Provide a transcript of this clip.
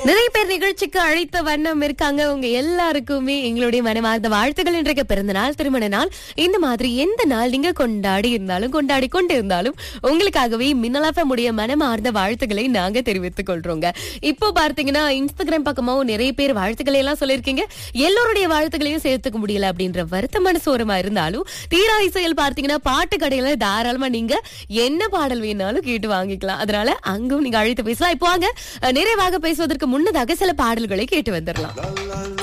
நிறைய பேர் நிகழ்ச்சிக்கு அழைத்த வண்ணம் இருக்காங்க உங்க எல்லாருக்குமே எங்களுடைய மனமார்ந்த வாழ்த்துக்கள் இன்றைக்கு பிறந்த நாள் திருமண நாள் இந்த மாதிரி எந்த நாள் நீங்க கொண்டாடி இருந்தாலும் கொண்டாடி கொண்டு இருந்தாலும் உங்களுக்காகவே மின்னலாஃப முடிய மனமார்ந்த வாழ்த்துக்களை நாங்க தெரிவித்துக் கொள்றோங்க இப்போ பார்த்தீங்கன்னா இன்ஸ்டாகிராம் பக்கமாவும் நிறைய பேர் வாழ்த்துக்களை எல்லாம் சொல்லியிருக்கீங்க எல்லோருடைய வாழ்த்துக்களையும் சேர்த்துக்க முடியல அப்படின்ற வருத்தமான சோரமா இருந்தாலும் தீரா இசையில் பார்த்தீங்கன்னா பாட்டு கடையில தாராளமா நீங்க என்ன பாடல் வேணாலும் கேட்டு வாங்கிக்கலாம் அதனால அங்கும் நீங்க அழைத்து பேசலாம் இப்போ வாங்க அஹ், நிறைவாக பேசுவதற்கு முன்னதாக சில பாடல்களை கேட்டு வந்துடலாம்